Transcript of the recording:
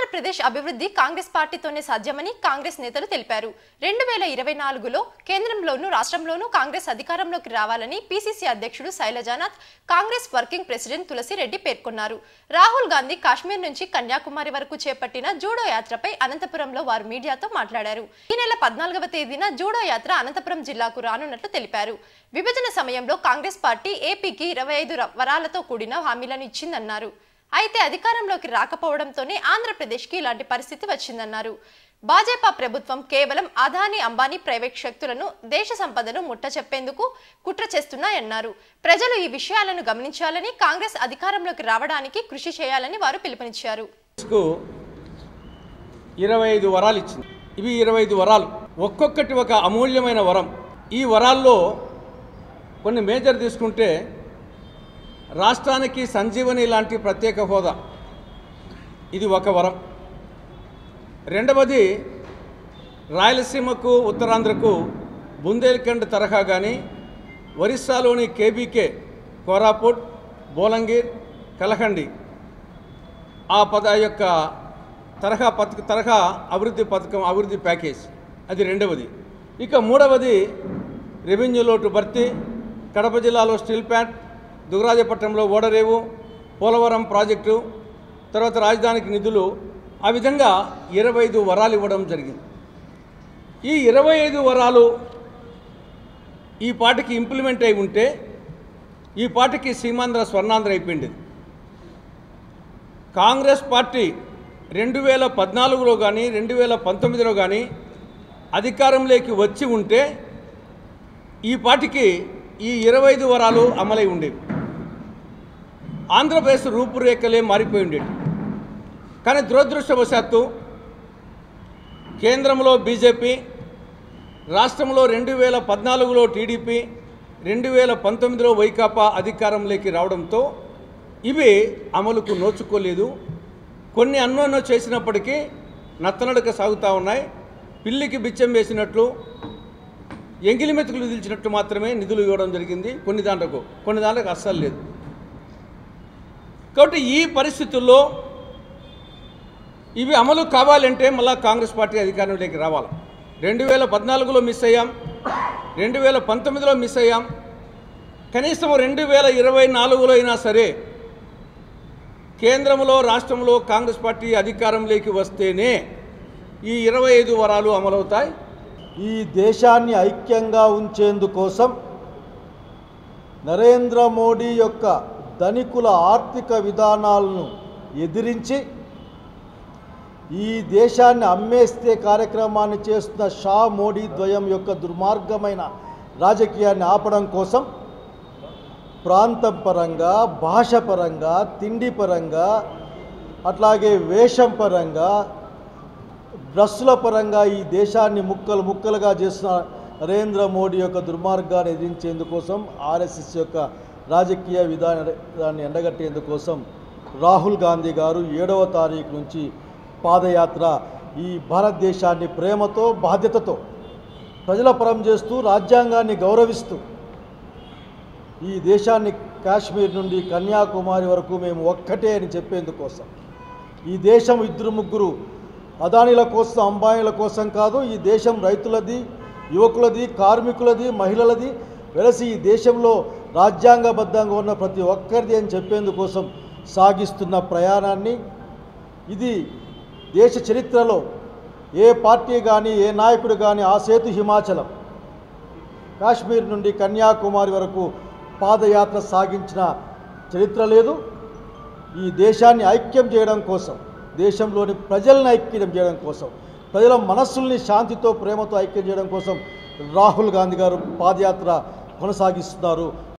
ఆంధ్రప్రదేశ్ అభివృద్ధి కాంగ్రెస్ పార్టీతోనే సాధ్యమని కాంగ్రెస్ నేతలు తెలిపారు రెండు వేల ఇరవై నాలుగులో కేంద్రంలోనూ రాష్ట్రంలోనూ కాంగ్రెస్ అధికారంలోకి రావాలని పీసీసీ అధ్యక్షుడు శైలజానాథ్ కాంగ్రెస్ వర్కింగ్ ప్రెసిడెంట్ తులసిరెడ్డి పేర్కొన్నారు రాహుల్ గాంధీ కాశ్మీర్ నుంచి కన్యాకుమారి వరకు చేపట్టిన జూడో యాత్రపై అనంతపురంలో వారు మీడియాతో మాట్లాడారు ఈ నెల పద్నాలుగవ తేదీన జూడో యాత్ర అనంతపురం జిల్లాకు రానున్నట్లు తెలిపారు విభజన సమయంలో కాంగ్రెస్ పార్టీ ఏపీకి ఇరవై ఐదు వరాలతో కూడిన హామీలను ఇచ్చిందన్నారు అయితే అధికారంలోకి రాకపోవడంతోనే ఆంధ్రప్రదేశ్కి ఇలాంటి పరిస్థితి వచ్చిందన్నారు భాజపా ప్రభుత్వం కేవలం అదానీ అంబానీ ప్రైవేట్ శక్తులను దేశ సంపదను ముట్ట చెప్పేందుకు కుట్ర చేస్తున్నాయన్నారు ప్రజలు ఈ విషయాలను గమనించాలని కాంగ్రెస్ అధికారంలోకి రావడానికి కృషి చేయాలని వారు పిలుపునిచ్చారు కు ఇరవై ఐదు వరాలు ఇచ్చింది ఇవి ఇరవై ఐదు వరాలు ఒక్కొక్కటి ఒక అమూల్యమైన వరం ఈ వరాల్లో కొన్ని మేజర్ తీసుకుంటే రాష్ట్రానికి సంజీవని లాంటి ప్రత్యేక హోదా ఇది ఒక వరం రెండవది రాయలసీమకు ఉత్తరాంధ్రకు బుందేల్ఖండ్ తరహా కానీ ఒరిస్సాలోని కేబీకే కోరాపుట్ బోలంగీర్ కలహండి ఆ పద యొక్క తరహా పథక తరహా అభివృద్ధి పథకం అభివృద్ధి ప్యాకేజ్ అది రెండవది ఇక మూడవది రెవెన్యూ లోటు భర్తీ కడప జిల్లాలో స్టీల్ ప్లాంట్ దుగరాజపట్నంలో ఓడరేవు పోలవరం ప్రాజెక్టు తర్వాత రాజధానికి నిధులు ఆ విధంగా ఇరవై ఐదు వరాలు ఇవ్వడం జరిగింది ఈ ఇరవై ఐదు వరాలు ఈ పాటికి ఇంప్లిమెంట్ అయి ఉంటే ఈ పాటికి సీమాంధ్ర స్వర్ణాంధ్ర అయిపోయింది కాంగ్రెస్ పార్టీ రెండు వేల పద్నాలుగులో కానీ రెండు వేల పంతొమ్మిదిలో కానీ అధికారంలోకి వచ్చి ఉంటే ఈ పాటికి ఈ ఇరవై ఐదు వరాలు అమలై ఉండేవి ఆంధ్రప్రదేశ్ రూపురేఖలే మారిపోయి ఉండేవి కానీ దురదృష్టవశాత్తు కేంద్రంలో బీజేపీ రాష్ట్రంలో రెండు వేల పద్నాలుగులో టీడీపీ రెండు వేల పంతొమ్మిదిలో వైకాపా అధికారంలోకి రావడంతో ఇవి అమలుకు నోచుకోలేదు కొన్ని అన్నోన్నో చేసినప్పటికీ నత్తనడక సాగుతూ ఉన్నాయి పిల్లికి బిచ్చం వేసినట్లు ఎంగిలి మెతుకులు దిల్చినట్టు మాత్రమే నిధులు ఇవ్వడం జరిగింది కొన్ని దాంట్లకు కొన్ని దాంట్లకు అస్సలు లేదు కాబట్టి ఈ పరిస్థితుల్లో ఇవి అమలు కావాలంటే మళ్ళా కాంగ్రెస్ పార్టీ అధికారంలోకి రావాలి రెండు వేల పద్నాలుగులో మిస్ అయ్యాం రెండు వేల పంతొమ్మిదిలో మిస్ అయ్యాం కనీసం రెండు వేల ఇరవై నాలుగులో అయినా సరే కేంద్రంలో రాష్ట్రంలో కాంగ్రెస్ పార్టీ అధికారంలోకి వస్తేనే ఈ ఇరవై ఐదు వరాలు అమలవుతాయి ఈ దేశాన్ని ఐక్యంగా ఉంచేందుకోసం నరేంద్ర మోడీ యొక్క ధనికుల ఆర్థిక విధానాలను ఎదిరించి ఈ దేశాన్ని అమ్మేస్తే కార్యక్రమాన్ని చేస్తున్న షా మోడీ ద్వయం యొక్క దుర్మార్గమైన రాజకీయాన్ని ఆపడం కోసం ప్రాంతం పరంగా భాష పరంగా తిండి పరంగా అట్లాగే వేషం పరంగా డ్రస్సుల పరంగా ఈ దేశాన్ని ముక్కలు ముక్కలుగా చేసిన నరేంద్ర మోడీ యొక్క దుర్మార్గాన్ని ఎదిరించేందుకోసం ఆర్ఎస్ఎస్ యొక్క రాజకీయ విధానాన్ని ఎండగట్టేందుకోసం రాహుల్ గాంధీ గారు ఏడవ తారీఖు నుంచి పాదయాత్ర ఈ భారతదేశాన్ని ప్రేమతో బాధ్యతతో ప్రజల పరం చేస్తూ రాజ్యాంగాన్ని గౌరవిస్తూ ఈ దేశాన్ని కాశ్మీర్ నుండి కన్యాకుమారి వరకు మేము ఒక్కటే అని చెప్పేందుకోసం ఈ దేశం ఇద్దరు ముగ్గురు అదానీల కోసం అంబానీల కోసం కాదు ఈ దేశం రైతులది యువకులది కార్మికులది మహిళలది వెలసి ఈ దేశంలో రాజ్యాంగబద్ధంగా ఉన్న ప్రతి ఒక్కరిది అని చెప్పేందుకోసం సాగిస్తున్న ప్రయాణాన్ని ఇది దేశ చరిత్రలో ఏ పార్టీ కానీ ఏ నాయకుడు కానీ ఆ సేతు హిమాచలం కాశ్మీర్ నుండి కన్యాకుమారి వరకు పాదయాత్ర సాగించిన చరిత్ర లేదు ఈ దేశాన్ని ఐక్యం చేయడం కోసం దేశంలోని ప్రజల్ని ఐక్యం చేయడం కోసం ప్రజల మనస్సుల్ని శాంతితో ప్రేమతో ఐక్యం చేయడం కోసం రాహుల్ గాంధీ గారు పాదయాత్ర కొనసాగిస్తున్నారు